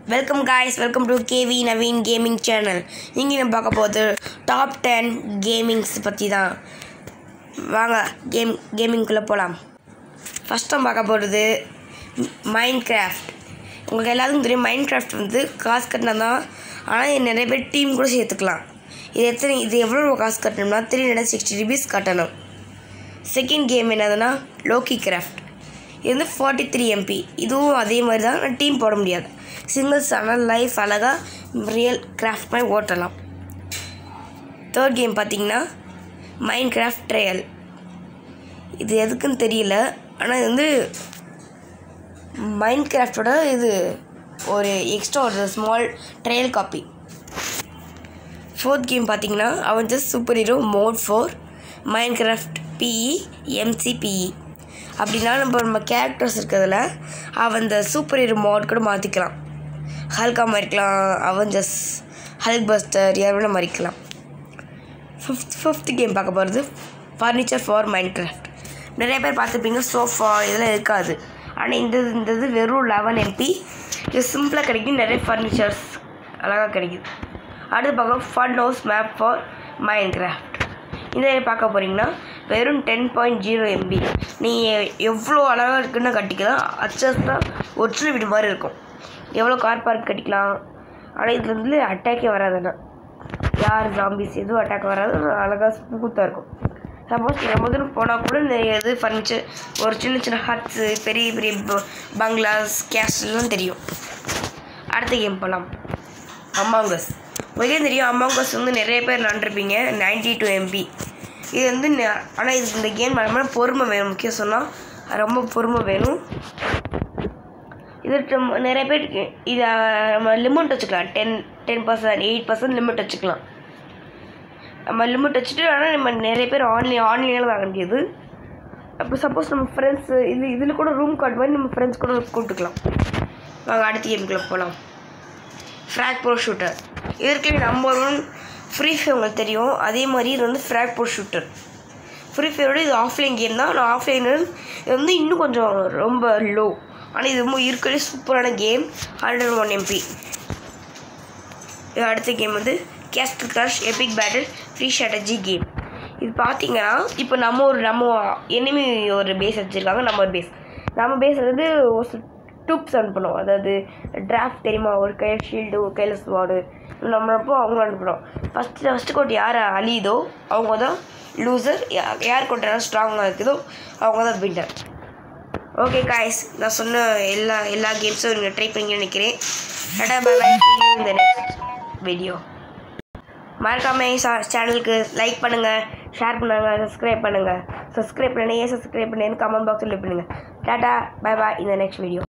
welcome guys welcome to KV Naveen gaming channel இங்கே நம்ம பார்க்க போகிறது டாப் டென் கேமிங்ஸ் பற்றி தான் வாங்க கேம் கேமிங்குள்ளே போகலாம் ஃபஸ்ட் நம்ம பார்க்க போகிறது மைண்ட் கிராஃப்ட் உங்களுக்கு எல்லாத்துக்கும் தெரியும் மைண்ட் கிராஃப்ட் வந்து காசு கட்டினா தான் ஆனால் இது நிறைய பேர் டீம் கூட சேர்த்துக்கலாம் இது எத்தனை இது எவ்வளோ காசு கட்டணும்னா த்ரீ ஹண்ட்ரட் சிக்ஸ்டி ருபீஸ் கட்டணும் செகண்ட் கேம் என்னதுன்னா லோக்கி கிராஃப்ட் இது வந்து ஃபார்ட்டி த்ரீ எம்பி இதுவும் அதே மாதிரி தான் ஆனால் டீம் போட முடியாது சிங்கிள்ஸ் ஆனால் லைஃப் அழகாக ரியல் கிராஃப்ட் மாதிரி ஓட்டலாம் தேர்ட் கேம் பார்த்தீங்கன்னா மைண்ட் கிராஃப்ட் ட்ரையல் இது எதுக்குன்னு தெரியல ஆனால் இது வந்து மைண்ட் கிராஃப்டோட இது ஒரு எக்ஸ்ட்ரா ஒரு small trial copy fourth game பார்த்தீங்கன்னா அவன் just super hero mod for Minecraft PE MCPE அப்படின்னா நம்ம நம்ம கேரக்டர்ஸ் இருக்கிறதுல அவன் இந்த சூப்பர் ஹீரோ மோட் கூட மாற்றிக்கலாம் ஹல்கா மாறிக்கலாம் அவஞ்சஸ் ஹல்க் பஸ்டர் யார் மாறிக்கலாம் ஃபிஃப்த் ஃபிஃப்த் கேம் பார்க்க போகிறது ஃபர்னிச்சர் ஃபார் மைண்ட் கிராஃப்ட் நிறைய பேர் பார்த்துருப்பீங்க சோஃபா இதெல்லாம் இருக்காது ஆனால் இந்த இந்த இது வெறும் லெவன் எம்பி இது சிம்பிளாக கிடைக்கும் நிறைய ஃபர்னிச்சர்ஸ் அழகாக கிடைக்குது அடுத்து பார்க்க fun house map for Minecraft இந்த பார்க்க போகிறீங்கன்னா வெறும் டென் பாயிண்ட் ஜீரோ எம்பி நீங்கள் எவ்வளோ அழகாக இருக்குன்னு கட்டிக்கலாம் அச்சஸ்தான் ஒரிஜினல் வீடு மாதிரி இருக்கும் எவ்வளோ கார் பார்க் கட்டிக்கலாம் ஆனால் இதில் வந்து அட்டாக்கே வராதுண்ணா யார் ஜாம்பிஸ் எதுவும் அட்டாக் வராது அழகாக ஸ்மூத்தாக இருக்கும் சப்போஸ் நம்ம தூரம் போனால் கூட நிறைய இது ஃபர்னிச்சர் ஒரு சின்ன சின்ன ஹட்ஸு பெரிய பெரிய ப- பங்களாஸ் கேஸ்டல்லாம் தெரியும் அடுத்த கேம் போகலாம் அமாங்கஸ் உங்களுக்கே தெரியும் அமாங்கஸ் வந்து நிறைய பேர் விளாண்டுருப்பீங்க நைன்டி டூ எம்பி இது வந்து ஆனால் இது இந்த கேம் விளாட்னா பொறுமை வேணும் முக்கியம் சொன்னால் ரொம்ப பொறுமை வேணும் இது நம்ம நிறைய பேர் இதை நம்ம லிமிட் வச்சுக்கலாம் ten ten percent eight percent limit வச்சுக்கலாம் நம்ம லிமிட் வச்சுட்டு ஆனால் நம்ம நிறைய பேர் ஆன்லைன் ஆன்லைனில் வாங்க முடியாது அப்போ சப்போஸ் நம்ம ஃப்ரெண்ட்ஸு இது இதில் கூட ரூம் கார்டு மாதிரி நம்ம ஃப்ரெண்ட்ஸ் கூட கூப்பிட்டுக்கலாம் வாங்க அடுத்த கேமுக்குள்ளே போகலாம் ஃப்ராக் ப்ரோ ஷூட்டர் இதற்கு நம்பர் ஒன் ஃப்ரீ ஃபயர் உங்களுக்கு தெரியும் அதே மாதிரி இது வந்து ஃப்ராக் ப்ரோ ஷூட்டர் ஃப்ரீ ஃபயரோட இது ஆஃப்லைன் கேம் தான் ஆனால் ஆஃப்லைன் இது வந்து இன்னும் கொஞ்சம் ரொம்ப லோ ஆனால் இது ரொம்ப இருக்கிறதே சூப்பரான கேம் ஹண்ட்ரட் ஒன் எம்பி இது அடுத்த கேம் வந்து castle crush epic battle free strategy game இது பார்த்தீங்கன்னா இப்போ நம்ம ஒரு நம்ம எனிமி ஒரு பேஸ் வச்சுருக்காங்க நம்ம ஒரு பேஸ் நம்ம பேஸ் வந்து ஒரு டூப்ஸ் அனுப்பணும் அதாவது டிராஃப்ட் தெரியுமா ஒரு கையில் ஷீல்டு ஒரு கையில் ஸ்வாடு நம்மளப்போ அவங்க அனுப்பணும் ஃபஸ்ட்டு ஃபஸ்ட்டு கோட் யார் அழியுதோ அவங்க தான் லூசர் யார் கோட் யார் ஸ்ட்ராங்காக இருக்குதோ அவங்க தான் வின்னர் ஓகே காய்ஸ் நான் சொன்ன எல்லா எல்லா கேம்ஸும் நீங்கள் ட்ரை பண்ணி நினைக்கிறேன் டாடா பை பை இந்த நெக்ஸ்ட் வீடியோ மறக்காம சேனலுக்கு லைக் பண்ணுங்கள் ஷேர் பண்ணுங்கள் சப்ஸ்கிரைப் பண்ணுங்கள் சப்ஸ்கிரைப் பண்ணி ஏன் சப்ஸ்கிரைப் பண்ணி கமெண்ட் பாக்ஸில் பண்ணுங்கள் டாடா பை பாய் இந்த நெக்ஸ்ட் வீடியோ